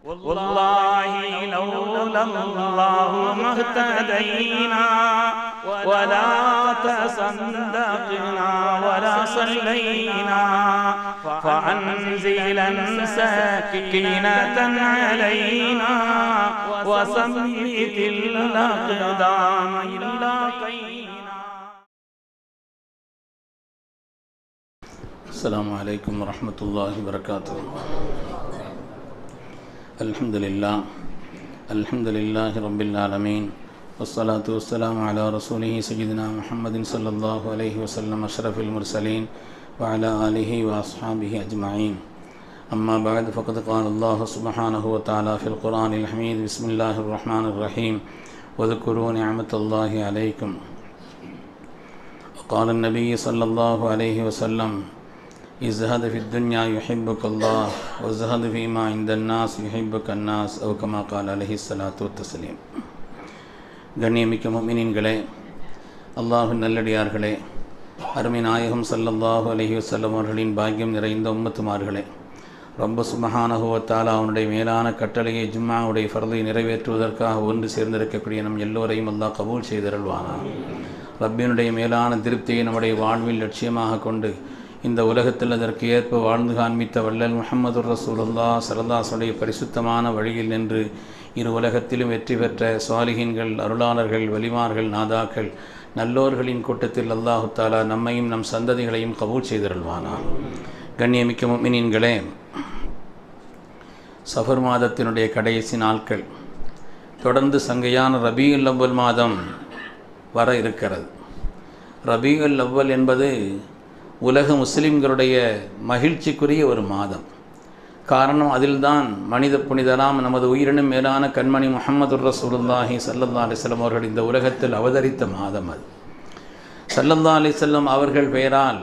والله لولا الله ما اهتدينا ولا تصدقنا ولا صلينا فأنزلا سكينة علينا وثبت الأقدام إلا قينا السلام عليكم ورحمة الله وبركاته الحمد لله الحمد لله رب العالمين والصلاة والسلام على رسوله سيدنا محمد صلى الله عليه وسلم أشرف المرسلين وعلى آله وأصحابه أجمعين أما بعد فقد قال الله سبحانه وتعالى في القرآن الحميد بسم الله الرحمن الرحيم واذكروا نعمة الله عليكم قال النبي صلى الله عليه وسلم ازهد في الدنيا يحبك الله وازهد فيما عند الناس يحبك الناس أو كما قال عليه الصلاة والتسليم கண்ணியமிக்க முமினின்களே அல்லாஹின் நல்லடியார்களே அருமை நாயகம் சல்லல்லாஹு அலைஹி வஸல்லம் அவர்களின் பாக்கியம் நிறைந்த உம்மத்துமார்களே ரொம்ப சுமஹானகுவத்தால் அவனுடைய மேலான கட்டளையை ஜும்மாவுடைய ஃபர்லை நிறைவேற்றுவதற்காக ஒன்று சேர்ந்திருக்கக்கூடிய நம் எல்லோரையும் அல்லாஹ் கபூல் செய்தருள்வானான் ரப்பினுடைய மேலான திருப்தியை நம்முடைய வாழ்வில் லட்சியமாக கொண்டு இந்த உலகத்தில் அதற்கு ஏற்ப வாழ்ந்து காண்பித்த வள்ளல் முஹம்மது ரசூலுல்லா சரதாசுடைய பரிசுத்தமான வழியில் நின்று இரு உலகத்திலும் வெற்றி பெற்ற சுவாலிகின்கள் அருளாளர்கள் வலிமார்கள் நாதாக்கள் நல்லோர்களின் கூட்டத்தில் அல்லாஹு தாலா நம்மையும் நம் சந்ததிகளையும் கபூல் செய்திருள்வானா கண்ணியமிக்க முமினின்களே சஃபர் மாதத்தினுடைய கடைசி நாட்கள் தொடர்ந்து சங்கையான ரபியுல் அவ்வல் மாதம் வர இருக்கிறது ரபியுல் அவ்வல் என்பது உலக முஸ்லிம்களுடைய மகிழ்ச்சிக்குரிய ஒரு மாதம் காரணம் அதில்தான் மனித புனிதராம் நமது உயிரினும் மேலான கண்மணி முகமது ரசூலுல்லாஹி சல்லல்லா அலிஸ்லம் அவர்கள் இந்த உலகத்தில் அவதரித்த மாதம் அது சல்லல்லா அலிசல்லம் அவர்கள் பெயரால்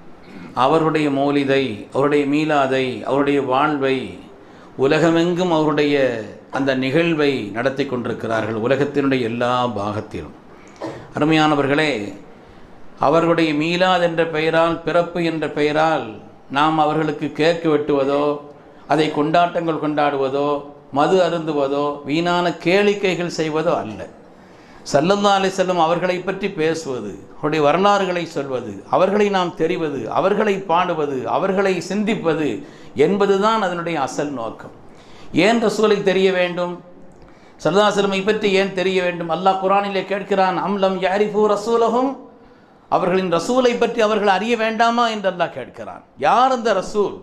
அவருடைய மௌலிதை அவருடைய மீலாதை அவருடைய வாழ்வை உலகமெங்கும் அவருடைய அந்த நிகழ்வை நடத்தி கொண்டிருக்கிறார்கள் உலகத்தினுடைய எல்லா பாகத்திலும் அருமையானவர்களே அவர்களுடைய மீலாத் என்ற பெயரால் பிறப்பு என்ற பெயரால் நாம் அவர்களுக்கு கேக்கு வெட்டுவதோ அதை கொண்டாட்டங்கள் கொண்டாடுவதோ மது அருந்துவதோ வீணான கேளிக்கைகள் செய்வதோ அல்ல சல்லல்லா அலிசல்லம் அவர்களை பற்றி பேசுவது அவருடைய வரலாறுகளை சொல்வது அவர்களை நாம் தெரிவது அவர்களை பாடுவது அவர்களை சிந்திப்பது என்பதுதான் அதனுடைய அசல் நோக்கம் ஏன் ரசூலை தெரிய வேண்டும் சல்லல்லாசலமை பற்றி ஏன் தெரிய வேண்டும் அல்லாஹ் குரானிலே கேட்கிறான் அம்லம் யாரிஃபு ரசூலகும் அவர்களின் ரசூலை பற்றி அவர்கள் அறிய வேண்டாமா என்று அல்லாஹ் கேட்கிறான் யார் அந்த ரசூல்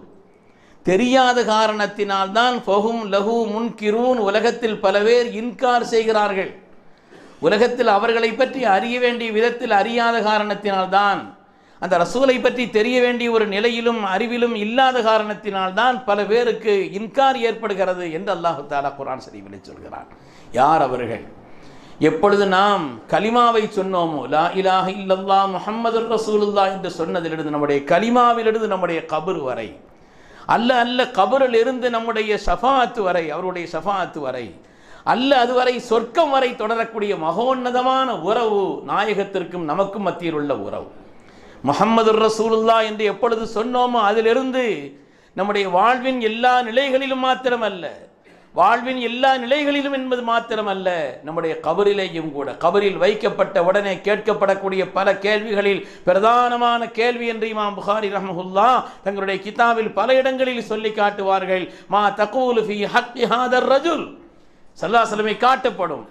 தெரியாத காரணத்தினால்தான் ஃபஹும் லஹு முன்கிரூன் உலகத்தில் பல பேர் இன்கார் செய்கிறார்கள் உலகத்தில் அவர்களை பற்றி அறிய வேண்டிய விதத்தில் அறியாத காரணத்தினால்தான் அந்த ரசூலை பற்றி தெரிய வேண்டிய ஒரு நிலையிலும் அறிவிலும் இல்லாத காரணத்தினால்தான் பல பேருக்கு இன்கார் ஏற்படுகிறது என்று அல்லாஹு தாலா குரான் சரிவிலை சொல்கிறான் யார் அவர்கள் எப்பொழுது நாம் கலிமாவை சொன்னோமோ லா இலாஹ இல்லல்லா முஹம்மது ரசூலுல்லா என்று சொன்னதிலிருந்து நம்முடைய கலிமாவிலிருந்து நம்முடைய கபர் வரை அல்ல அல்ல கபரில் இருந்து நம்முடைய ஷஃபாத்து வரை அவருடைய ஷஃபாத்து வரை அல்ல அதுவரை சொர்க்கம் வரை தொடரக்கூடிய மகோன்னதமான உறவு நாயகத்திற்கும் நமக்கும் மத்தியில் உள்ள உறவு முகம்மது ரசூலுல்லா என்று எப்பொழுது சொன்னோமோ அதிலிருந்து நம்முடைய வாழ்வின் எல்லா நிலைகளிலும் மாத்திரமல்ல வாழ்வின் எல்லா நிலைகளிலும் என்பது மாத்திரமல்ல நம்முடைய கபரிலேயும் கூட கபரில் வைக்கப்பட்ட உடனே கேட்கப்படக்கூடிய பல கேள்விகளில் பிரதானமான கேள்வி என்று இமாம் புகாரி ரஹமுல்லா தங்களுடைய கிதாபில் பல இடங்களில் சொல்லி காட்டுவார்கள் மா தகூலு ஃபி ஹக்கி ஹாதர் ரஜுல் சல்லாசலமை காட்டப்படும்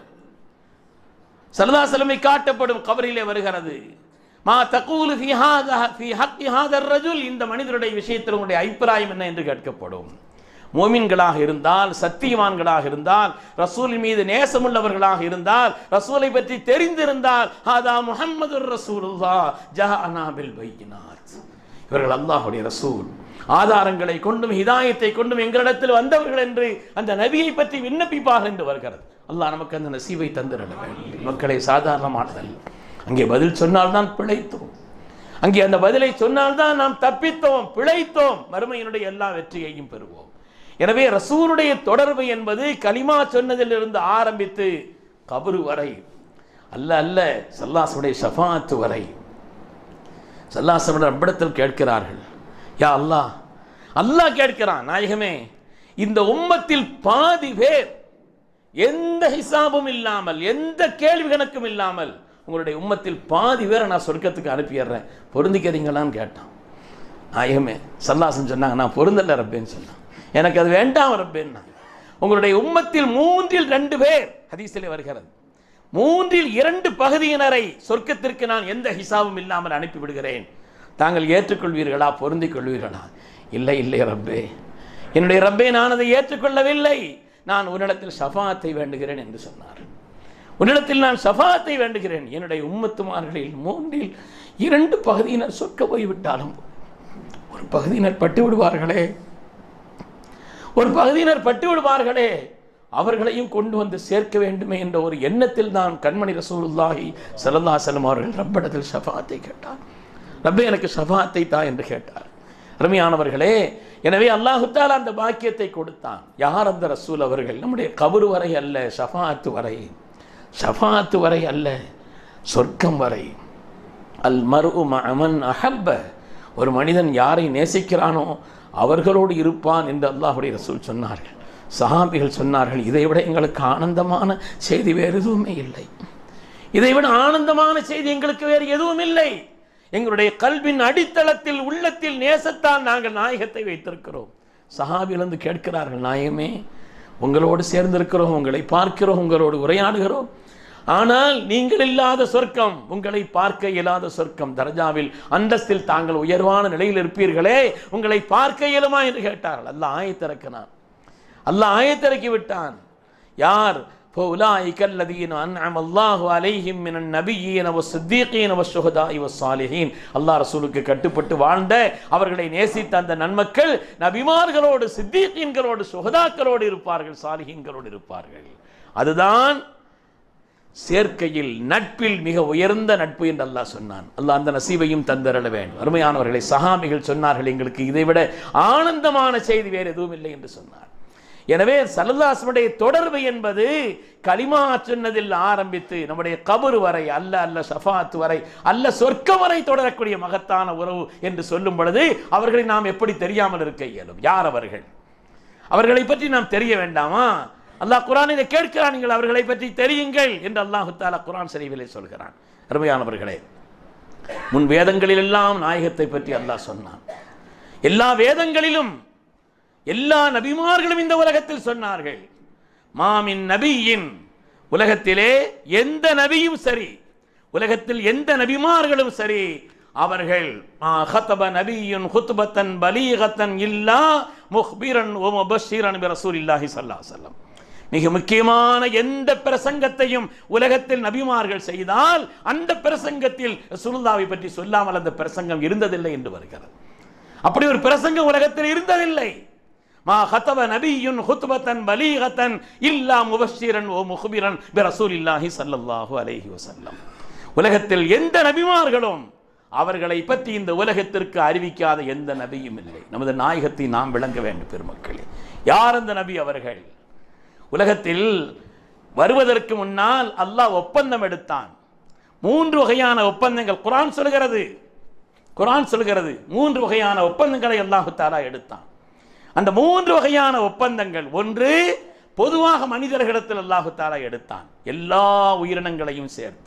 சல்லாசலமை காட்டப்படும் கபரிலே வருகிறது மா தகூலு ஃபி ஹாதா ஃபி ஹக்கி ஹாதர் ரஜுல் இந்த மனிதருடைய விஷயத்தில் உங்களுடைய அபிப்பிராயம் என்ன என்று கேட்கப்படும் மோமின்களாக இருந்தால் சத்தியவான்களாக இருந்தால் ரசூலின் மீது நேசமுள்ளவர்களாக இருந்தால் ரசூலை பற்றி தெரிந்திருந்தால் ஹாதா முஹம்மது ரசூலுல்லா ஜஹானா பில் பையினாத் இவர்கள் அல்லாஹுடைய ரசூல் ஆதாரங்களை கொண்டும் ஹிதாயத்தை கொண்டும் எங்களிடத்தில் வந்தவர்கள் என்று அந்த நபியை பற்றி விண்ணப்பிப்பார்கள் என்று வருகிறது அல்லாஹ் நமக்கு அந்த நசீவை தந்திரட வேண்டும் மக்களை சாதாரணமானதல்ல அங்கே பதில் சொன்னால்தான் பிழைத்தோம் அங்கே அந்த பதிலை சொன்னால்தான் நாம் தப்பித்தோம் பிழைத்தோம் மறுமையினுடைய எல்லா வெற்றியையும் பெறுவோம் எனவே ரசூலுடைய தொடர்பு என்பது கலிமா சொன்னதிலிருந்து ஆரம்பித்து கபரு வரை அல்ல அல்ல சல்லாசுடைய ஷஃபாத்து வரை சல்லாசவன் ரப்பிடத்தில் கேட்கிறார்கள் யா அல்லாஹ் அல்லாஹ் கேட்கிறான் நாயகமே இந்த உம்மத்தில் பாதி பேர் எந்த ஹிசாபும் இல்லாமல் எந்த கேள்வி கணக்கும் இல்லாமல் உங்களுடைய உம்மத்தில் பாதி பேரை நான் சொர்க்கத்துக்கு அனுப்பிடுறேன் பொருந்திக்கிறீங்களான்னு கேட்டான் நாயகமே சல்லாசன் சொன்னாங்க நான் பொருந்தல ரப்பேன்னு சொன்னான் எனக்கு அது வேண்டாம் ரப்பேன்னா உங்களுடைய உம்மத்தில் மூன்றில் ரெண்டு பேர் ஹதீஸிலே வருகிறது மூன்றில் இரண்டு பகுதியினரை சொர்க்கத்திற்கு நான் எந்த ஹிசாபும் இல்லாமல் அனுப்பி விடுகிறேன் தாங்கள் ஏற்றுக்கொள்வீர்களா பொருந்திக் கொள்வீர்களா இல்லை இல்லை ரப்பே என்னுடைய ரப்பே நான் அதை ஏற்றுக்கொள்ளவில்லை நான் உன்னிடத்தில் ஷஃபாத்தை வேண்டுகிறேன் என்று சொன்னார் உன்னிடத்தில் நான் ஷஃபாத்தை வேண்டுகிறேன் என்னுடைய உம்மத்துமார்களில் மூன்றில் இரண்டு பகுதியினர் சொர்க்க போய்விட்டாலும் ஒரு பகுதியினர் பட்டு விடுவார்களே ஒரு பகுதியினர் பட்டு விடுவார்களே அவர்களையும் கொண்டு வந்து சேர்க்க வேண்டுமே என்ற ஒரு எண்ணத்தில் தான் கண்மணி ரசூலுல்லாஹி ஸல்லல்லாஹு அலைஹி வஸல்லம் அவர்கள் ரப்பிடத்தில் ஷஃபாத்தை கேட்டார் ரப்பே எனக்கு ஷஃபாத்தை தா என்று கேட்டார் அருமையானவர்களே எனவே அல்லாஹு தாலா அந்த பாக்கியத்தை கொடுத்தான் யார் அந்த ரசூல் அவர்கள் நம்முடைய கபரு வரை அல்ல ஷஃபாத்து வரை ஷஃபாத்து வரை அல்ல சொர்க்கம் வரை அல் மரு அமன் அஹப்ப ஒரு மனிதன் யாரை நேசிக்கிறானோ அவர்களோடு இருப்பான் என்று அல்லாஹுடைய ரசூல் சொன்னார்கள் சஹாபிகள் சொன்னார்கள் இதை விட எங்களுக்கு ஆனந்தமான செய்தி வேறு எதுவுமே இல்லை இதை விட ஆனந்தமான செய்தி எங்களுக்கு வேறு எதுவும் இல்லை எங்களுடைய கல்வின் அடித்தளத்தில் உள்ளத்தில் நேசத்தால் நாங்கள் நாயகத்தை வைத்திருக்கிறோம் சஹாபிலிருந்து கேட்கிறார்கள் நாயகமே உங்களோடு சேர்ந்திருக்கிறோம் உங்களை பார்க்கிறோம் உங்களோடு உரையாடுகிறோம் ஆனால் நீங்கள் இல்லாத சொர்க்கம் உங்களை பார்க்க இயலாத சொர்க்கம் தர்ஜாவில் அந்தஸ்தில் தாங்கள் உயர்வான நிலையில் இருப்பீர்களே உங்களை பார்க்க இயலுமா என்று கேட்டார்கள் அல்லாஹ் ஆயத்திறக்கினான் அல்லாஹ் ஆயத்திறக்கி விட்டான் யார் فأولئك الذين أنعم الله عليهم من النبيين والصديقين والشهداء والصالحين அல்லாஹ் ரசூலுக்கு கட்டுப்பட்டு வாழ்ந்த அவர்களை நேசித்த அந்த நன்மக்கள் நபிமார்களோடு சித்தீக்கீன்களோடு சுகதாக்களோடு இருப்பார்கள் சாலிஹீன்களோடு இருப்பார்கள் அதுதான் சேர்க்கையில் நட்பில் மிக உயர்ந்த நட்பு என்று அல்லாஹ் சொன்னான் அல்லாஹ் அந்த நசீபையும் தந்தரல வேண்டும் அருமையானவர்களை சஹாபிகள் சொன்னார்கள் எங்களுக்கு இதைவிட ஆனந்தமான செய்தி வேறு எதுவும் இல்லை என்று சொன்னார் எனவே சல்லல்லாஸ்மடைய தொடர்பு என்பது கலிமா சொன்னதில் ஆரம்பித்து நம்முடைய கபரு வரை அல்ல அல்ல ஷஃபாத் வரை அல்ல சொர்க்கம் வரை தொடரக்கூடிய மகத்தான உறவு என்று சொல்லும் பொழுது அவர்களை நாம் எப்படி தெரியாமல் இருக்க இயலும் யார் அவர்கள் அவர்களை பற்றி நாம் தெரிய வேண்டாமா அல்லாஹ் குரான் இதை கேட்கிறான் நீங்கள் அவர்களை பற்றி தெரியுங்கள் என்று அல்லாஹு தாலா குரான் சரிவிலே சொல்கிறான் அருமையானவர்களே முன் வேதங்களில் எல்லாம் நாயகத்தை பற்றி அல்லாஹ் சொன்னான் எல்லா வேதங்களிலும் எல்லா நபிமார்களும் இந்த உலகத்தில் சொன்னார்கள் மாமின் நபியின் உலகத்திலே எந்த நபியும் சரி உலகத்தில் எந்த நபிமார்களும் சரி அவர்கள் மா ஹத்தப நபியுன் ஹுத்பத்தன் பலீகத்தன் இல்லா முஹ்பிரன் ஓ முபஷிரன் பி ரசூலில்லாஹி ஸல்லல்லாஹு அலைஹி வஸல்லம் மிக முக்கியமான எந்த பிரசங்கத்தையும் உலகத்தில் நபிமார்கள் செய்தால் அந்த பிரசங்கத்தில் சுருந்தாவை பற்றி சொல்லாமல் அந்த பிரசங்கம் இருந்ததில்லை என்று வருகிறது அப்படி ஒரு பிரசங்கம் உலகத்தில் இருந்ததில்லை மா ஹத்தப நபியுன் ஹுத்பத்தன் பலீகத்தன் இல்லா முபஷிரன் ஓ முஹ்பிரன் பி ரசூலில்லாஹி ஸல்லல்லாஹு அலைஹி வஸல்லம் உலகத்தில் எந்த நபிமார்களும் அவர்களை பற்றி இந்த உலகத்திற்கு அறிவிக்காத எந்த நபியும் இல்லை நமது நாயகத்தை நாம் விளங்க வேண்டும் பெருமக்களே யார் அந்த நபி அவர்கள் உலகத்தில் வருவதற்கு முன்னால் அல்லாஹ் ஒப்பந்தம் எடுத்தான் மூன்று வகையான ஒப்பந்தங்கள் குரான் சொல்கிறது குரான் சொல்கிறது மூன்று வகையான ஒப்பந்தங்களை அல்லாஹு தாலா எடுத்தான் அந்த மூன்று வகையான ஒப்பந்தங்கள் ஒன்று பொதுவாக மனிதர்களிடத்தில் அல்லாஹு தாலா எடுத்தான் எல்லா உயிரினங்களையும் சேர்த்து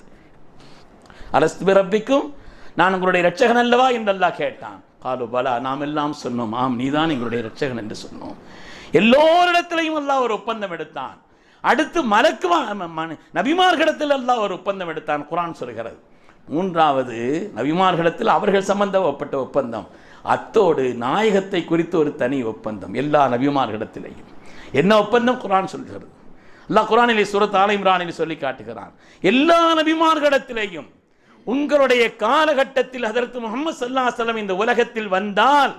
அலஸ்து ரப்பிக்கும் நான் உங்களுடைய இரட்சகன் அல்லவா என்று அல்லாஹ் கேட்டான் காலு பலா நாம் எல்லாம் சொன்னோம் ஆம் நீதான் எங்களுடைய இரட்சகன் என்று சொன்னோம் எல்லோரிடத்திலையும் அல்லாஹ் ஒரு ஒப்பந்தம் எடுத்தான் அடுத்து மலக்கு நபிமார்களிடத்தில் அல்லாஹ் ஒரு ஒப்பந்தம் எடுத்தான் குரான் சொல்கிறது மூன்றாவது நபிமார்களிடத்தில் அவர்கள் சம்பந்தப்பட்ட ஒப்பந்தம் அத்தோடு நாயகத்தை குறித்து ஒரு தனி ஒப்பந்தம் எல்லா நபிமார்களிடத்திலையும் என்ன ஒப்பந்தம் குரான் சொல்கிறது அல்லாஹ் குரானிலே சூரத் ஆல இம்ரானில் சொல்லி காட்டுகிறான் எல்லா நபிமார்களிடத்திலேயும் உங்களுடைய காலகட்டத்தில் ஹதரத் முகமது சல்லா சலம் இந்த உலகத்தில் வந்தால்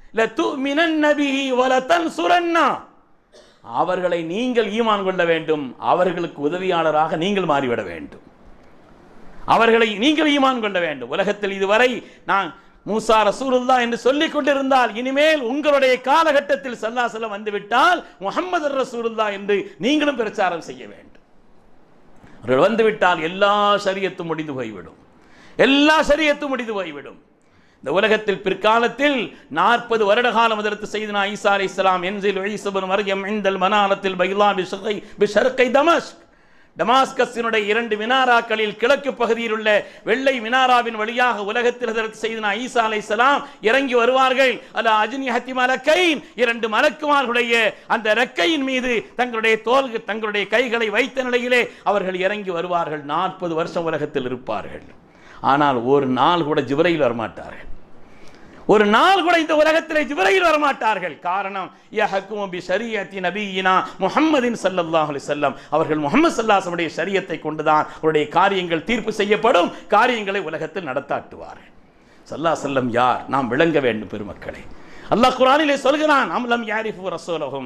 அவர்களை நீங்கள் ஈமான் கொள்ள வேண்டும் அவர்களுக்கு உதவியாளராக நீங்கள் மாறிவிட வேண்டும் அவர்களை நீங்கள் ஈமான் கொள்ள வேண்டும் உலகத்தில் இதுவரை நான் மூசா ரசூலுல்லா என்று சொல்லிக் கொண்டிருந்தால் இனிமேல் உங்களுடைய காலகட்டத்தில் சல்லாசலம் வந்துவிட்டால் முகமது ரசூலுல்லா என்று நீங்களும் பிரச்சாரம் செய்ய வேண்டும் அவர்கள் வந்துவிட்டால் எல்லா சரியத்தும் முடிந்து போய்விடும் எல்லா சரியத்தும் முடிந்து போய்விடும் இந்த உலகத்தில் பிற்காலத்தில் நாற்பது வருட காலம் அதற்கு செய்தனா ஈசா அலை இஸ்லாம் என்சில் ஈசபன் மரியம் இந்தல் மனாலத்தில் பைலா பிஷர்கை பிஷர்கை தமஸ்க் டமாஸ்கஸினுடைய இரண்டு மினாராக்களில் கிழக்கு பகுதியில் உள்ள வெள்ளை மினாராவின் வழியாக உலகத்தில் அதற்கு செய்தனா ஈசா அலை இஸ்லாம் இறங்கி வருவார்கள் அல்ல அஜினி ஹத்தி மலக்கைன் இரண்டு மலக்குமார்களுடைய அந்த ரெக்கையின் மீது தங்களுடைய தோல் தங்களுடைய கைகளை வைத்த நிலையிலே அவர்கள் இறங்கி வருவார்கள் நாற்பது வருஷம் உலகத்தில் இருப்பார்கள் ஆனால் ஒரு நாள் கூட ஜிவரையில் வரமாட்டார்கள் ஒரு நாள் கூட இந்த உலகத்திலே ஜிவரையில் வரமாட்டார்கள் காரணம் யஹக்கும் பி ஷரியத்தி நபியினா முஹம்மதின் ஸல்லல்லாஹு அலைஹி வஸல்லம் அவர்கள் முஹம்மது ஸல்லல்லாஹுடைய ஷரியத்தை கொண்டுதான் அவருடைய காரியங்கள் தீர்ப்பு செய்யப்படும் காரியங்களை உலகத்தில் நடத்தாட்டுவார்கள் ஸல்லல்லாஹு அலைஹி வஸல்லம் யார் நாம் விளங்க வேண்டும் பெருமக்களே அல்லாஹ் குர்ஆனிலே சொல்கிறான் அம்லம் யாரிஃபு ரசூலஹும்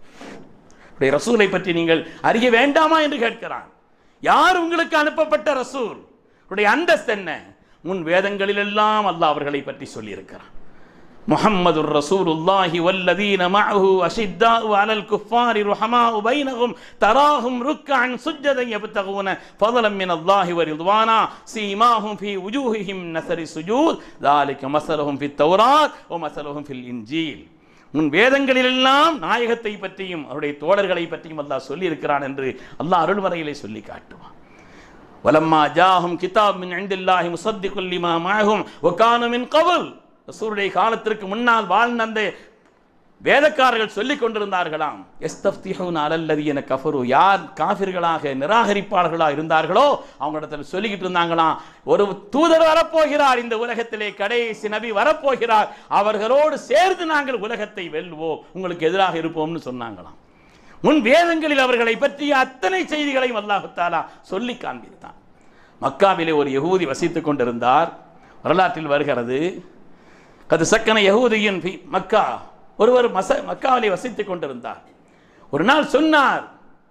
உடைய ரசூலை பற்றி நீங்கள் அறிய வேண்டாமா என்று கேட்கிறான் யார் உங்களுக்கு அனுப்பப்பட்ட ரசூல் உடைய அந்தஸ்து என்ன முன் வேதங்களிலெல்லாம் அல்லாஹ் அவர்களை பற்றி சொல்லியிருக்கிறான் முஹம்மது ரசூலுல்லாஹி வல்லதீன மஅஹு அஷித்தாஉ அலல் குஃபாரி ருஹமாஉ பைனஹும் தராஹும் ருக்கஅன் சுஜ்ஜதன் யப்தகூன ஃபضلا மின் அல்லாஹி வ ரிضوانا சீமாஹும் ஃபீ வுஜூஹிஹிம் நஸரி சுஜூத் ذلك مثلهم في التوراة ومثلهم في الإنجيل உன் வேதங்களிலெல்லாம் நாயகத்தை பற்றியும் அவருடைய தோழர்களை பற்றியும் அல்லாஹ் சொல்லி இருக்கிறான் என்று அல்லாஹ் அருள்வரையிலே சொல்லி காட்டுவான் வலம்மா ஜாஹும் கிதாப் மின் இண்டில்லாஹி முசத்திகுல் லிமா மாஹும் வகான மின் கபல் ரசூலுடைய காலத்திற்கு முன்னால் வாழ்ந்த அந்த வேதக்காரர்கள் சொல்லிக் கொண்டிருந்தார்களாம் எஸ்தப்திஹூன் அலல்லதீன கஃபரு யார் காஃபிர்களாக நிராகரிப்பாளர்களாக இருந்தார்களோ அவங்களிடத்தில் சொல்லிக்கிட்டு இருந்தாங்களாம் ஒரு தூதர் வரப்போகிறார் இந்த உலகத்திலே கடைசி நபி வரப்போகிறார் அவர்களோடு சேர்ந்து நாங்கள் உலகத்தை வெல்வோம் உங்களுக்கு எதிராக இருப்போம்னு சொன்னாங்களாம் முன் வேதங்களில் அவர்களை பற்றிய அத்தனை செய்திகளையும் அல்லாஹு தாலா சொல்லி காண்பித்தான் மக்காவிலே ஒரு யகூதி வசித்துக் கொண்டிருந்தார் வரலாற்றில் வருகிறது கது சக்கன யகூதியின் ஃபி மக்கா ஒருவர் மச மக்காவிலே வசித்துக் கொண்டிருந்தார் ஒரு நாள் சொன்னார்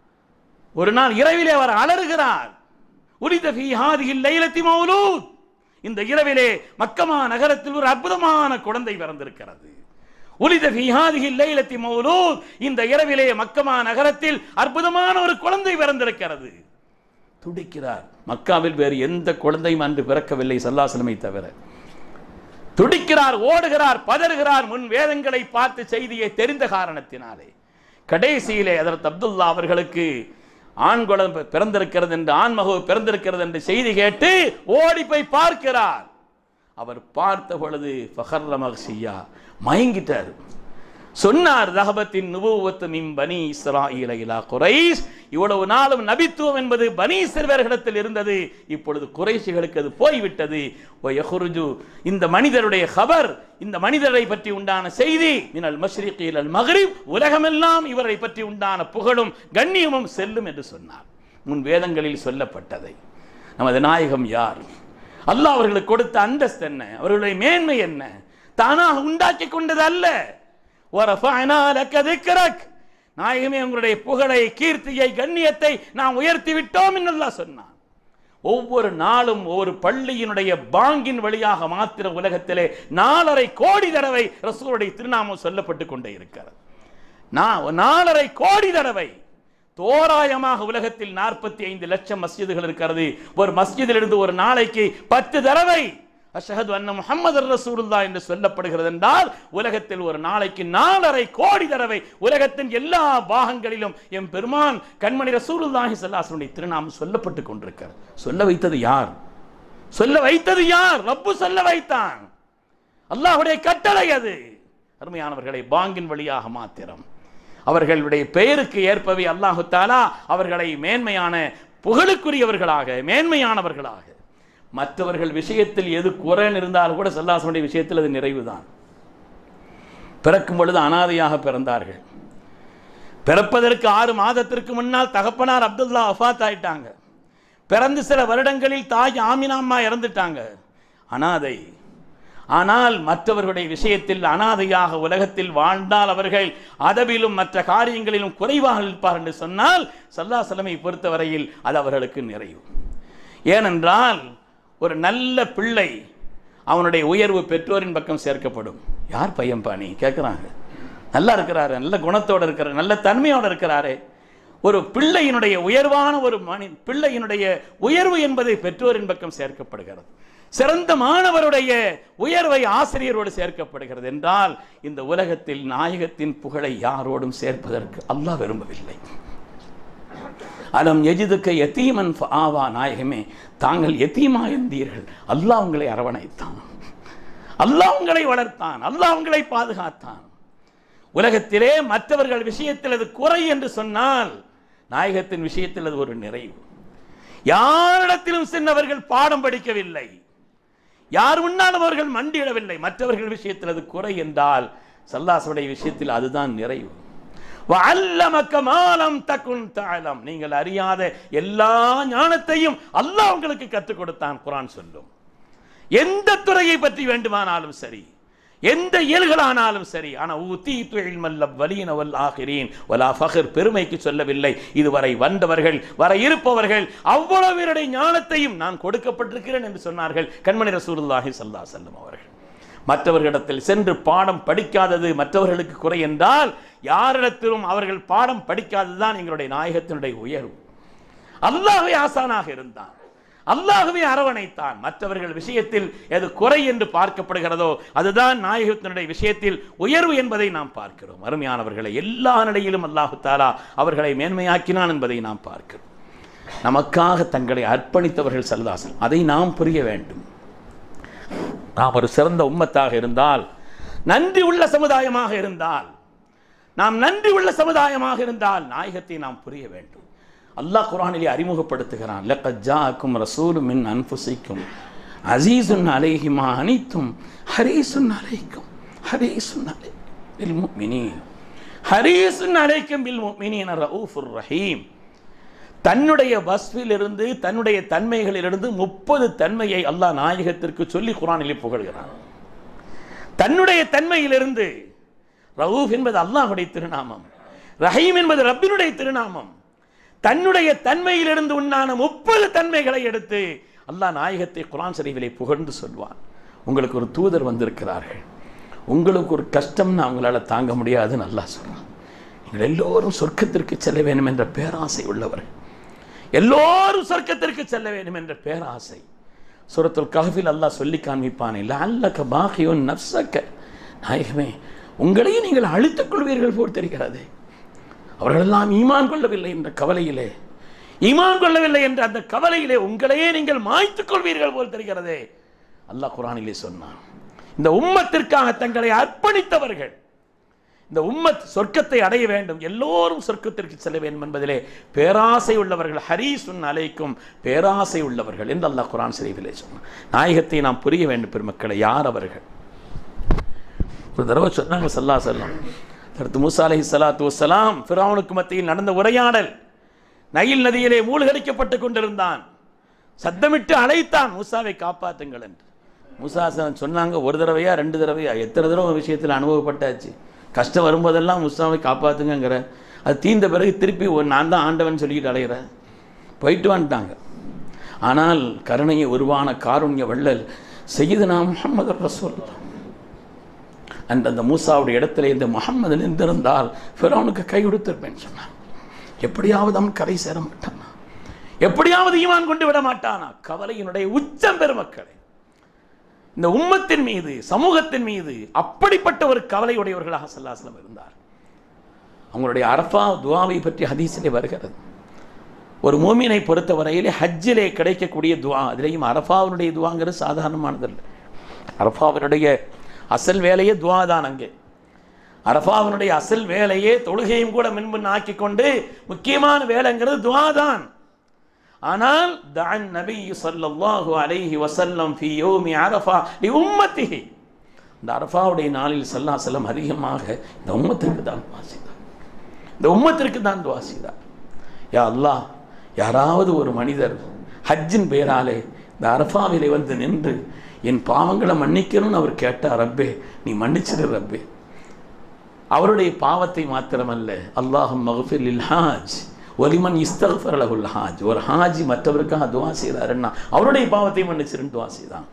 ஒரு நாள் இரவிலே அவர் அலறுகிறார் உரித ஃபி ஹாதிஹில் லைலத்தி மௌலூத் இந்த இரவிலே மக்கமா நகரத்தில் ஒரு அற்புதமான குழந்தை பிறந்திருக்கிறது உலித ஃபி ஹாதிஹில் லைலத்தி மௌலூத் இந்த இரவிலே மக்கமா நகரத்தில் அற்புதமான ஒரு குழந்தை பிறந்திருக்கிறது துடிக்கிறார் மக்காவில் வேறு எந்த குழந்தையும் அன்று பிறக்கவில்லை சல்லாசலமை தவிர துடிக்கிறார் ஓடுகிறார் பதறுகிறார் முன் வேதங்களை பார்த்து செய்தியை தெரிந்த காரணத்தினாலே கடைசியிலே அதற்கு அப்துல்லா அவர்களுக்கு ஆண் குழந்தை பிறந்திருக்கிறது என்று ஆண்மகு பிறந்திருக்கிறது என்று செய்தி கேட்டு ஓடி போய் பார்க்கிறார் அவர் பார்த்த பொழுது ஃபஹர்ல மக்சியா மயங்கிட்டார் சொன்னார் ரஹபத்தின் நுபுவத்து மின் பனி இஸ்ராஈல இலா குறைஸ் இவ்வளவு நாளும் நபித்துவம் என்பது பனி சிறுவர்களிடத்தில் இருந்தது இப்பொழுது குறைஷிகளுக்கு அது போய்விட்டது ஓ யஹுருஜு இந்த மனிதருடைய ஹபர் இந்த மனிதரை பற்றி உண்டான செய்தி மினல் மஷ்ரிகீல் அல் மக்ரிப் உலகமெல்லாம் இவரை பற்றி உண்டான புகழும் கண்ணியமும் செல்லும் என்று சொன்னார் முன் வேதங்களில் சொல்லப்பட்டதை நமது நாயகம் யார் அல்லாஹ் அவர்களுக்கு கொடுத்த அந்தஸ்து என்ன அவர்களுடைய மேன்மை என்ன தானாக உண்டாக்கி கொண்டது அல்ல وَرَفَعْنَا لَكَ ذِكْرَكَ நாயகமே உங்களுடைய புகழை கீர்த்தியை கண்ணியத்தை நாம் உயர்த்தி விட்டோம் என்று அல்லாஹ் சொன்னான் ஒவ்வொரு நாளும் ஒரு பள்ளியினுடைய பாங்கின் வழியாக மாத்திர உலகத்திலே நாலரை கோடி தடவை ரசூலுடைய திருநாமம் சொல்லப்பட்டு கொண்டே இருக்கிறது நான் நாலரை கோடி தடவை தோராயமாக உலகத்தில் நாற்பத்தி ஐந்து லட்சம் மஸ்ஜிதுகள் இருக்கிறது ஒரு மஸ்ஜிதிலிருந்து ஒரு நாளைக்கு பத்து தடவை அஷஹது அன்ன முஹம்மது ரசூலுல்லா என்று சொல்லப்படுகிறது என்றால் உலகத்தில் ஒரு நாளைக்கு நாலரை கோடி தடவை உலகத்தின் எல்லா பாகங்களிலும் எம் பெருமான் கண்மணி ரசூலுல்லாஹி ஸல்லல்லாஹு திருநாமம் சொல்லப்பட்டு கொண்டிருக்கிறது சொல்ல வைத்தது யார் சொல்ல வைத்தது யார் ரப்பு சொல்ல வைத்தான் அல்லாஹ்வுடைய கட்டளை அது அருமையானவர்களை பாங்கின் வழியாக மாத்திரம் அவர்களுடைய பெயருக்கு ஏற்பவே அல்லாஹு தாலா அவர்களை மேன்மையான புகழுக்குரியவர்களாக மேன்மையானவர்களாக மற்றவர்கள் விஷயத்தில் எது குறைன்னு இருந்தாலும் கூட சல்லாசனுடைய விஷயத்தில் அது நிறைவுதான் பிறக்கும் பொழுது அனாதையாக பிறந்தார்கள் பிறப்பதற்கு ஆறு மாதத்திற்கு முன்னால் தகப்பனார் அப்துல்லா அஃபாத் ஆயிட்டாங்க பிறந்து சில வருடங்களில் தாய் ஆமினாம்மா இறந்துட்டாங்க அனாதை ஆனால் மற்றவர்களுடைய விஷயத்தில் அனாதையாக உலகத்தில் வாழ்ந்தால் அவர்கள் அதவிலும் மற்ற காரியங்களிலும் குறைவாக இருப்பார் என்று சொன்னால் சல்லா சலமை பொறுத்தவரையில் அது அவர்களுக்கு நிறைவு ஏனென்றால் ஒரு நல்ல பிள்ளை அவனுடைய உயர்வு பெற்றோரின் பக்கம் சேர்க்கப்படும் யார் பையன் பாணி கேட்குறாங்க நல்லா இருக்கிறாரு நல்ல குணத்தோடு இருக்கிறார் நல்ல தன்மையோடு இருக்கிறாரே ஒரு பிள்ளையினுடைய உயர்வான ஒரு மனி பிள்ளையினுடைய உயர்வு என்பது பெற்றோரின் பக்கம் சேர்க்கப்படுகிறது சிறந்த மாணவருடைய உயர்வை ஆசிரியரோடு சேர்க்கப்படுகிறது என்றால் இந்த உலகத்தில் நாயகத்தின் புகழை யாரோடும் சேர்ப்பதற்கு அல்லாஹ் விரும்பவில்லை அலம் எஜிதுக்க எத்தீமன் ஆவா நாயகமே தாங்கள் எத்தீமா இருந்தீர்கள் அல்லாஹ் உங்களை அரவணைத்தான் அல்லாஹ் உங்களை வளர்த்தான் அல்லாஹ் உங்களை பாதுகாத்தான் உலகத்திலே மற்றவர்கள் விஷயத்தில் அது குறை என்று சொன்னால் நாயகத்தின் விஷயத்தில் அது ஒரு நிறைவு யாரிடத்திலும் சென்றவர்கள் பாடம் படிக்கவில்லை யார் முன்னாலும் அவர்கள் மண்டியிடவில்லை மற்றவர்கள் விஷயத்தில் அது குறை என்றால் சல்லாசுடைய விஷயத்தில் அதுதான் நிறைவு வஅல்லமக்க மாலம் தகுன் தஅலம் நீங்கள் அறியாத எல்லா ஞானத்தையும் அல்லாஹ் உங்களுக்கு கற்றுக் கொடுத்தான் குர்ஆன் சொல்லும் எந்த துறையை பற்றி வேண்டுமானாலும் சரி எந்த இயல்களானாலும் சரி ஆனா ஊத்தி துயில்மல்ல வலீன வல் ஆகிரீன் வலா ஃபஹர் பெருமைக்கு சொல்லவில்லை இதுவரை வந்தவர்கள் வர இருப்பவர்கள் அவ்வளவு பேருடைய ஞானத்தையும் நான் கொடுக்கப்பட்டிருக்கிறேன் என்று சொன்னார்கள் கண்மணி ரசூலுல்லாஹி ஸல்லல்லாஹு அலைஹி வஸல்லம் அவர்கள் மற்றவர்களிடத்தில் சென்று பாடம் படிக்காதது மற்றவர்களுக்கு குறை என்றால் யாரிடத்திலும் அவர்கள் பாடம் படிக்காததுதான் எங்களுடைய நாயகத்தினுடைய உயர்வு அல்லாஹ்வே ஆசானாக இருந்தான் அல்லாஹ்வே அரவணைத்தான் மற்றவர்கள் விஷயத்தில் எது குறை என்று பார்க்கப்படுகிறதோ அதுதான் நாயகத்தினுடைய விஷயத்தில் உயர்வு என்பதை நாம் பார்க்கிறோம் அருமையானவர்களை எல்லா நிலையிலும் அல்லாஹு தாலா அவர்களை மேன்மையாக்கினான் என்பதை நாம் பார்க்கிறோம் நமக்காக தங்களை அர்ப்பணித்தவர்கள் சல்லாசன் அதை நாம் புரிய வேண்டும் நாம் ஒரு சிறந்த உம்மத்தாக இருந்தால் நன்றி உள்ள சமுதாயமாக இருந்தால் நாம் நன்றி உள்ள சமுதாயமாக இருந்தால் நாயகத்தை நாம் புரிய வேண்டும் அல்லாஹ் குரானிலே அறிமுகப்படுத்துகிறான் லக்கத் ஜாக்கும் ரசூலும் மின் அன்புசிக்கும் அசீசுன் அலைஹிமா அனைத்தும் ஹரீசுன் அலைக்கும் ஹரீசுன் அலை பில் முஃமினீன் ஹரீசுன் அலைக்கும் பில் முஃமினீன் ரഊஃபுர் ரஹீம் தன்னுடைய வஸ்விலிருந்து தன்னுடைய தன்மைகளிலிருந்து முப்பது தன்மையை அல்லாஹ் நாயகத்திற்கு சொல்லி குரானிலே புகழ்கிறான் தன்னுடைய தன்மையிலிருந்து ரவுஃப் என்பது அல்லாஹுடைய திருநாமம் ரஹீம் என்பது ரப்பினுடைய திருநாமம் தன்னுடைய தன்மையிலிருந்து உண்டான முப்பது தன்மைகளை எடுத்து அல்லாஹ் நாயகத்தை குரான் சரிவிலை புகழ்ந்து சொல்வான் உங்களுக்கு ஒரு தூதர் வந்திருக்கிறார்கள் உங்களுக்கு ஒரு கஷ்டம்னு அவங்களால தாங்க முடியாதுன்னு அல்லாஹ் சொல்றான் நீங்கள் எல்லோரும் சொர்க்கத்திற்கு செல்ல வேண்டும் என்ற பேராசை உள்ளவர்கள் எல்லோரும் சொர்க்கத்திற்கு செல்ல வேண்டும் என்ற பேராசை சூரத்துல் கஹஃபில் அல்லாஹ் சொல்லி காண்பிப்பானே லஅல்லக பாகியுன் நஃப்ஸக நாயகமே உங்களையும் நீங்கள் அழித்துக் கொள்வீர்கள் போல் தெரிகிறது அவர்களெல்லாம் ஈமான் கொள்ளவில்லை என்ற கவலையிலே ஈமான் கொள்ளவில்லை என்ற அந்த கவலையிலே உங்களையே நீங்கள் மாய்த்துக் கொள்வீர்கள் போல் தெரிகிறதே அல்லாஹ் குரானிலே சொன்னான் இந்த உம்மத்திற்காக தங்களை அர்ப்பணித்தவர்கள் இந்த உம்மத் சொர்க்கத்தை அடைய வேண்டும் எல்லோரும் சொர்க்கத்திற்கு செல்ல வேண்டும் என்பதிலே பேராசை உள்ளவர்கள் ஹரீசுன் அலைக்கும் பேராசை உள்ளவர்கள் என்று அல்லாஹ் குரான் சரிவிலே சொன்னான் நாயகத்தை நாம் புரிய வேண்டும் பெருமக்களை யார் அவர்கள் ஒரு தடவை சொன்னாங்க சல்லா செல்லம் அடுத்து மூசா அலஹி சலாத்து வசலாம் ஃபிரௌனுக்கு மத்தியில் நடந்த உரையாடல் நைல் நதியிலே மூழ்கடிக்கப்பட்டு கொண்டிருந்தான் சத்தமிட்டு அழைத்தான் மூசாவை காப்பாற்றுங்கள் என்று மூசா ச- சொன்னாங்க ஒரு தடவையா ரெண்டு தடவையா எத்தனை தடவை விஷயத்தில் அனுபவப்பட்டாச்சு கஷ்டம் வரும்போதெல்லாம் மூசாவை காப்பாற்றுங்கிற அது தீர்ந்த பிறகு திருப்பி ஒரு நான் தான் ஆண்டவன் சொல்லிக்கிட்டு அலைகிறேன் போயிட்டு வந்துட்டாங்க ஆனால் கருணையை உருவான காருண்ய வள்ளல் செய்யுதுனா முகமது ரசூல்லா அந்த அந்த மூசாவுடைய இடத்துல இந்த முகம்மது நின்றிருந்தால் ஃபிரௌனுக்கு கை கொடுத்திருப்பேன்னு சொன்னான் எப்படியாவது அவன் கரை சேர மாட்டானா எப்படியாவது ஈமான் கொண்டு விட மாட்டானா கவலையினுடைய உச்சம் பெருமக்களே இந்த உம்மத்தின் மீது சமூகத்தின் மீது அப்படிப்பட்ட ஒரு கவலையுடையவர்களாக சல்லாசலம் இருந்தார் அவங்களுடைய அரஃபா துவாவை பற்றி ஹதீஸிலே வருகிறது ஒரு மூமினை பொறுத்தவரையிலே ஹஜ்ஜிலே கிடைக்கக்கூடிய துவா அதிலேயும் அரஃபாவினுடைய துவாங்கிறது சாதாரணமானதல்ல அரஃபாவினுடைய அசல் வேலையே துவா தான் அங்கே அரஃபாவினுடைய அசல் வேலையே தொழுகையும் கூட மின்புன் ஆக்கி கொண்டு முக்கியமான வேலைங்கிறது துவா தான் ஆனால் தான் நபி ஸல்லல்லாஹு அலைஹி வஸல்லம் ஃபி யௌமி அரஃபா லி உம்மத்திஹி இந்த அரஃபாவுடைய நாளில் ஸல்லல்லாஹு அலைஹி வஸல்லம் அதிகமாக இந்த உம்மத்திற்கு தான் துவா செய்தார் இந்த உம்மத்திற்கு தான் துவா செய்தார் யா அல்லாஹ் யாராவது ஒரு மனிதர் ஹஜ்ஜின் பெயராலே இந்த அரஃபாவிலே வந்து நின்று என் பாவங்களை மன்னிக்கணும்னு அவர் கேட்டார் ரப்பே நீ மன்னிச்சிடு ரப்பே அவருடைய பாவத்தை மாத்திரமல்ல அல்லாஹும் மகஃபில் ஹாஜ் ஒலிமன் இஸ்தகஃபர் லகுல் ஹாஜ் ஒரு ஹாஜி மற்றவருக்காக துவா செய்தாருன்னா அவருடைய பாவத்தை மன்னிச்சிருன்னு துவா செய்தான்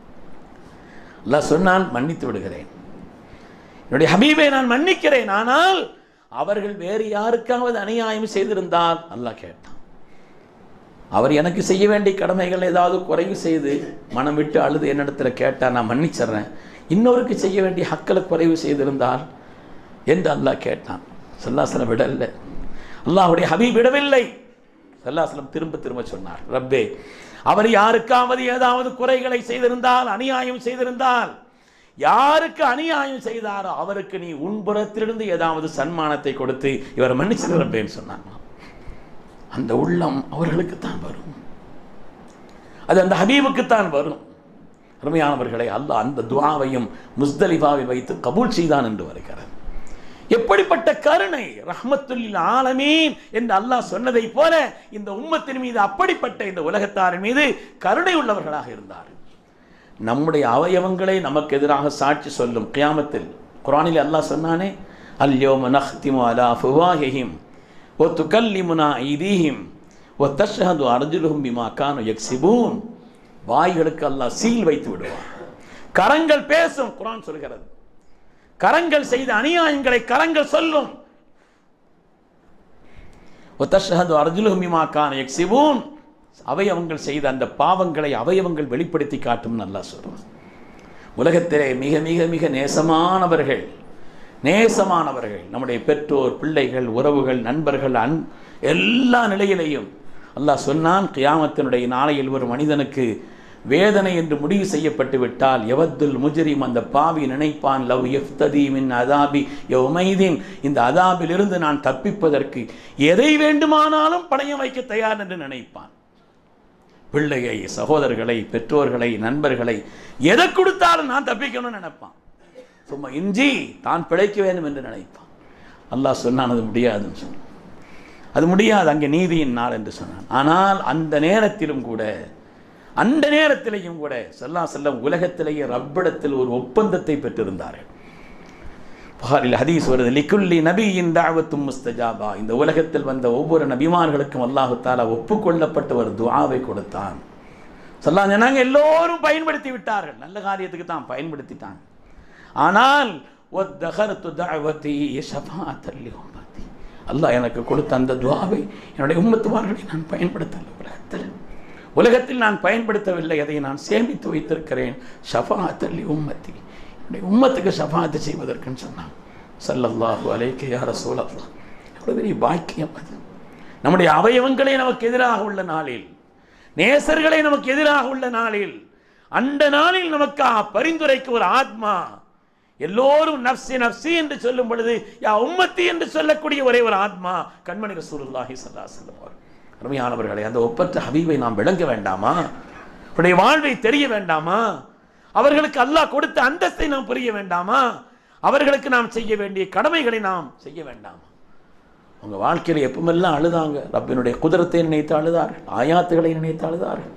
அல்லாஹ் சொன்னால் மன்னித்து விடுகிறேன் என்னுடைய ஹபீபை நான் மன்னிக்கிறேன் ஆனால் அவர்கள் வேறு யாருக்காவது அநியாயம் செய்திருந்தால் அல்லாஹ் கேட்டான் அவர் எனக்கு செய்ய வேண்டிய கடமைகள் ஏதாவது குறைவு செய்து மனம் விட்டு அழுது என்னிடத்துல கேட்டால் நான் மன்னிச்சிடுறேன் இன்னொருக்கு செய்ய வேண்டிய ஹக்களை குறைவு செய்திருந்தால் என்று அல்லாஹ் கேட்டான் சல்லாசலம் விடல அல்லாஹ்வுடைய ஹபீப் விடவில்லை சல்லாசலம் திரும்ப திரும்ப சொன்னார் ரப்பே அவர் யாருக்காவது ஏதாவது குறைகளை செய்திருந்தால் அநியாயம் செய்திருந்தால் யாருக்கு அநியாயம் செய்தாரோ அவருக்கு நீ உன்புறத்திலிருந்து ஏதாவது சன்மானத்தை கொடுத்து இவர் மன்னிச்சிரு ரப்பேன்னு சொன்னாங்க அந்த உள்ளம் அவர்களுக்குத்தான் வரும் அது அந்த ஹபீபுக்குத்தான் வரும் அருமையானவர்களை அல்லாஹ் அந்த துவாவையும் முஸ்தலிஃபாவில் வைத்து கபூல் செய்தான் என்று வருகிறார் எப்படிப்பட்ட கருணை ரஹ்மத்துல்லில் ஆலமீன் என்று அல்லாஹ் சொன்னதை போல இந்த உம்மத்தின் மீது அப்படிப்பட்ட இந்த உலகத்தாரின் மீது கருணை உள்ளவர்களாக இருந்தார் நம்முடைய அவயவங்களை நமக்கு எதிராக சாட்சி சொல்லும் கியாமத்தில் குரானில் அல்லாஹ் சொன்னானே அல்யோம நஹ்திமு அலா ஃபுவாஹிஹிம் ஒ துகல்லிமுனா ஐதீஹிம் ஒ தஷ்ஹது அர்ஜுலுஹும் பிமா கானு யக்ஸிபூன் வாய்களுக்கு அல்லாஹ் சீல் வைத்து விடுவார் கரங்கள் பேசும் குரான் சொல்கிறது கரங்கள் செய்த அநியாயங்களை கரங்கள் சொல்லும் ஒத்தஷஹது அர்ஜுலுஹும் பிமா கானு யக்ஸிபூன் அவயவங்கள் செய்த அந்த பாவங்களை அவயவங்கள் வெளிப்படுத்தி காட்டும் நல்லா சொல்றான் உலகத்திலே மிக மிக மிக நேசமானவர்கள் நேசமானவர்கள் நம்முடைய பெற்றோர் பிள்ளைகள் உறவுகள் நண்பர்கள் அன் எல்லா நிலையிலையும் அல்லாஹ் சொன்னான் கியாமத்தினுடைய நாளையில் ஒரு மனிதனுக்கு வேதனை என்று முடிவு செய்யப்பட்டு விட்டால் எவத்துல் முஜரிம் அந்த பாவி நினைப்பான் லவ் எஃப்ததி மின் அதாபி யௌமைதீன் இந்த அதாபிலிருந்து நான் தப்பிப்பதற்கு எதை வேண்டுமானாலும் பணையம் வைக்க தயார் என்று நினைப்பான் பிள்ளையை சகோதரர்களை பெற்றோர்களை நண்பர்களை எதை கொடுத்தாலும் நான் தப்பிக்கணும்னு நினைப்பான் சும்மா இஞ்சி தான் பிழைக்க வேண்டும் என்று நினைப்பான் அல்லாஹ் சொன்னான் அது முடியாதுன்னு சொன்னான் அது முடியாது அங்கே நீதியின் நாள் என்று சொன்னான் ஆனால் அந்த நேரத்திலும் கூட அந்த நேரத்திலேயும் கூட செல்லா செல்லம் உலகத்திலேயே ரப்பிடத்தில் ஒரு ஒப்பந்தத்தை பெற்றிருந்தார்கள் புகாரில் ஹதீஸ் வருது லிக்குல்லி நபியின் தாவத்தும் முஸ்தஜாபா இந்த உலகத்தில் வந்த ஒவ்வொரு நபிமார்களுக்கும் அல்லாஹு தாலா ஒப்புக்கொள்ளப்பட்ட ஒரு துஆவை கொடுத்தான் சொல்லா சொன்னாங்க எல்லோரும் பயன்படுத்தி விட்டார்கள் நல்ல காரியத்துக்கு தான் பயன்படுத்திட்டாங்க ஆனால் ஒத்தகரத்து தாவத்தி ஷஃபாத்தல்லி உம்மத்தி அல்லாஹ் எனக்கு கொடுத்த அந்த துவாவை என்னுடைய உம்மத்துமார்களை நான் பயன்படுத்தல உலகத்தில் உலகத்தில் நான் பயன்படுத்தவில்லை அதை நான் சேமித்து வைத்திருக்கிறேன் ஷஃபாத்தல்லி உம்மத்தி என்னுடைய உம்மத்துக்கு ஷஃபாத்து செய்வதற்குன்னு சொன்னான் சல்லல்லாஹு அலைக்கு யார சூழல்லா எவ்வளோ பெரிய பாக்கியம் அது நம்முடைய அவயவங்களே நமக்கு எதிராக உள்ள நாளில் நேசர்களை நமக்கு எதிராக உள்ள நாளில் அந்த நாளில் நமக்கு பரிந்துரைக்கு ஒரு ஆத்மா எல்லோரும் நப்சி நப்சி என்று சொல்லும் பொழுது யா உம்மத்தி என்று சொல்லக்கூடிய ஒரே ஒரு ஆத்மா கண்மணி ரசூலுல்லாஹி ஸல்லல்லாஹு அலைஹி வஸல்லம் அருமையானவர்களே அந்த ஒப்பற்ற ஹபீபை நாம் விளங்க வேண்டாமா அவருடைய வாழ்வை தெரிய வேண்டாமா அவர்களுக்கு அல்லாஹ் கொடுத்த அந்தஸ்தை நாம் புரிய வேண்டாமா அவர்களுக்கு நாம் செய்ய வேண்டிய கடமைகளை நாம் செய்ய வேண்டாமா உங்க வாழ்க்கையில் எப்பவுமெல்லாம் அழுதாங்க ரப்பினுடைய குதிரத்தை நினைத்து அழுதார்கள் ஆயாத்துகளை நினைத்து அழுதார்கள்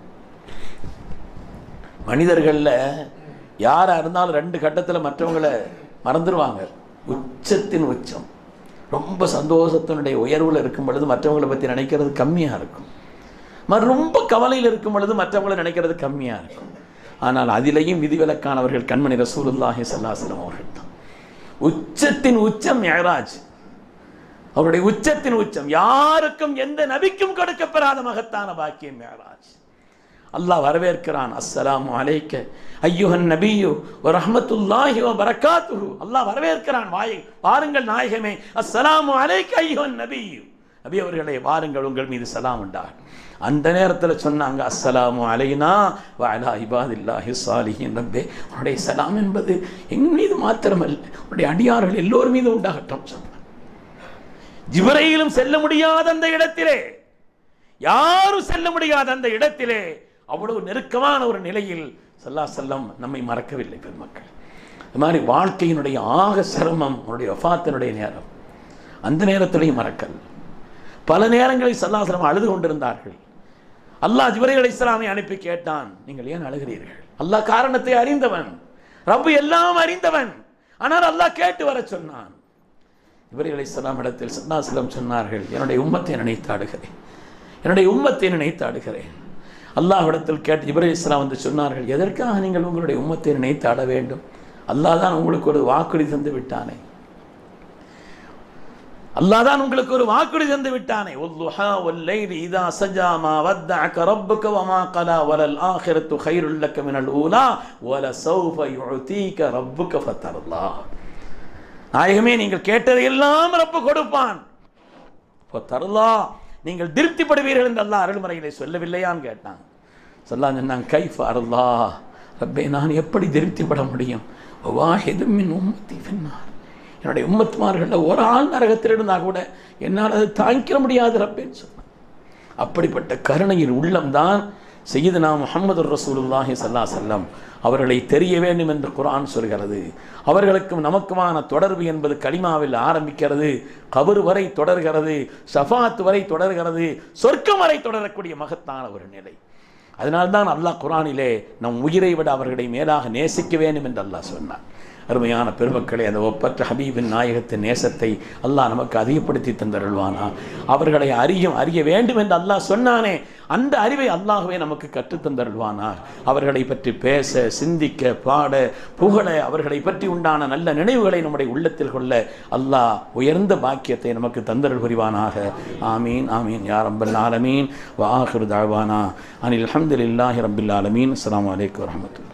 மனிதர்களில் யாராக இருந்தாலும் ரெண்டு கட்டத்தில் மற்றவங்களை மறந்துடுவாங்க உச்சத்தின் உச்சம் ரொம்ப சந்தோஷத்தினுடைய உயர்வில் இருக்கும் பொழுது மற்றவங்களை பற்றி நினைக்கிறது கம்மியாக இருக்கும் மறு ரொம்ப கவலையில் இருக்கும் பொழுது மற்றவங்களை நினைக்கிறது கம்மியாக இருக்கும் ஆனால் அதிலேயும் விதிவிலக்கானவர்கள் கண்மணி ரசூலுல்லாஹி சல்லாஹலம் அவர்கள் தான் உச்சத்தின் உச்சம் மெஹராஜ் அவருடைய உச்சத்தின் உச்சம் யாருக்கும் எந்த நபிக்கும் கொடுக்கப்பெறாத மகத்தான பாக்கியம் மெஹராஜ் அல்லாஹ் வரவேற்கிறான் அஸ்ஸலாமு அலைக்க ஐயுஹன் நபியு வ ரஹ்மத்துல்லாஹி வ பரக்காத்துஹு அல்லாஹ் வரவேற்கிறான் வாய் வாருங்கள் நாயகமே அஸ்ஸலாமு அலைக்க ஐயுஹன் நபியு நபி அவர்களே வாருங்கள் உங்கள் மீது சலாம் உண்டாக அந்த நேரத்தில் சொன்னாங்க அஸ்ஸலாமு அலைனா வ அலா இபாதில்லாஹி சாலிஹின் ரப்பே உன்னுடைய சலாம் என்பது என் மீது மாத்திரமல்ல உன்னுடைய அடியார்கள் எல்லோர் மீது உண்டாகட்டும் சொன்னாங்க ஜிவரையிலும் செல்ல முடியாத அந்த இடத்திலே யாரும் செல்ல முடியாத அந்த இடத்திலே அவ்வளவு நெருக்கமான ஒரு நிலையில் சல்லா செல்லம் நம்மை மறக்கவில்லை பெருமக்கள் இது மாதிரி வாழ்க்கையினுடைய ஆக சிரமம் உன்னுடைய வஃபாத்தினுடைய நேரம் அந்த நேரத்திலையும் மறக்கல் பல நேரங்களில் சல்லாசலம் அழுது கொண்டிருந்தார்கள் அல்லாஹ் ஜிபரேல் அலை இஸ்லாமை அனுப்பி கேட்டான் நீங்கள் ஏன் அழுகிறீர்கள் அல்லாஹ் காரணத்தை அறிந்தவன் ரப்பு எல்லாம் அறிந்தவன் ஆனால் அல்லாஹ் கேட்டு வர சொன்னான் இவர்கள் இஸ்லாம் இடத்தில் சல்லாஸ்லம் சொன்னார்கள் என்னுடைய உம்மத்தை நினைத்து ஆடுகிறேன் என்னுடைய உம்மத்தை நினைத்து ஆடுகிறேன் அல்லாஹ்விடத்தில் கேட்டு இப்ராஹிம் இஸ்லாம் வந்து சொன்னார்கள் எதற்காக நீங்கள் உங்களுடைய உம்மத்தை நினைத்து ஆட வேண்டும் அல்லாஹ் தான் உங்களுக்கு ஒரு வாக்குறுதி தந்து விட்டானே அல்லாஹ் தான் உங்களுக்கு ஒரு வாக்குறுதி தந்து விட்டானே வல்லுஹா வல்லைலி இதா சஜா மா வத்தஅக ரப்புக வமா கலா வலல் ஆখিরাতু கைருல் லக்க மினல் ஊலா வல சௌஃப யுஅதீக ரப்புக ஃபதர்லா நாயகமே நீங்கள் கேட்டதையெல்லாம் ரப்பு கொடுப்பான் ஃபதர்லா நீங்கள் திருப்திப்படுவீர்கள் என்று அல்லாஹ் அருள்மறையிலே சொல்லவில்லையான்னு கேட்டான் சொல்லாங்க சொன்னாங்க கைஃப் அருளா ரப்பே நான் எப்படி திருப்திப்பட முடியும் வாஹிதும் மின் உம்மத்தி பின்னார் என்னுடைய உம்மத்துமார்களில் ஒரு ஆள் நரகத்தில் இருந்தால் கூட என்னால் அதை தாங்கிக்க முடியாது ரப்பேன்னு சொன்னான் அப்படிப்பட்ட கருணையின் உள்ளம்தான் செய்யுதுனா முகமது ரசூலுல்லாஹி சல்லா செல்லம் அவர்களை தெரிய வேண்டும் என்று குர்ஆன் சொல்கிறது அவர்களுக்கும் நமக்குமான தொடர்பு என்பது கலிமாவில் ஆரம்பிக்கிறது கபர் வரை தொடர்கிறது ஷஃபாத் வரை தொடர்கிறது சொர்க்கம் வரை தொடரக்கூடிய மகத்தான ஒரு நிலை அதனால்தான் அல்லாஹ் குரானிலே நம் உயிரை விட அவர்களை மேலாக நேசிக்க வேண்டும் என்று அல்லாஹ் சொன்னான் அருமையான பெருமக்களே அந்த ஒப்பற்ற ஹபீபின் நாயகத்தின் நேசத்தை அல்லாஹ் நமக்கு அதிகப்படுத்தி தந்தருள்வானா அவர்களை அறியும் அறிய வேண்டும் என்று அல்லாஹ் சொன்னானே அந்த அறிவை அல்லாஹ்வே நமக்கு கற்றுத் தந்தருள்வானா அவர்களை பற்றி பேச சிந்திக்க பாட புகழ அவர்களை பற்றி உண்டான நல்ல நினைவுகளை நம்முடைய உள்ளத்தில் கொள்ள அல்லாஹ் உயர்ந்த பாக்கியத்தை நமக்கு தந்தருள் புரிவானாக ஆமீன் ஆமீன் யா ரப்பல் ஆலமீன் வாஹிரு தாழ்வானா அனில் அல்ஹம்துலில்லாஹி ரப்பில் ஆலமீன் அஸ்ஸலாமு அலைக்கும் வரஹ்மத்துல்லாஹி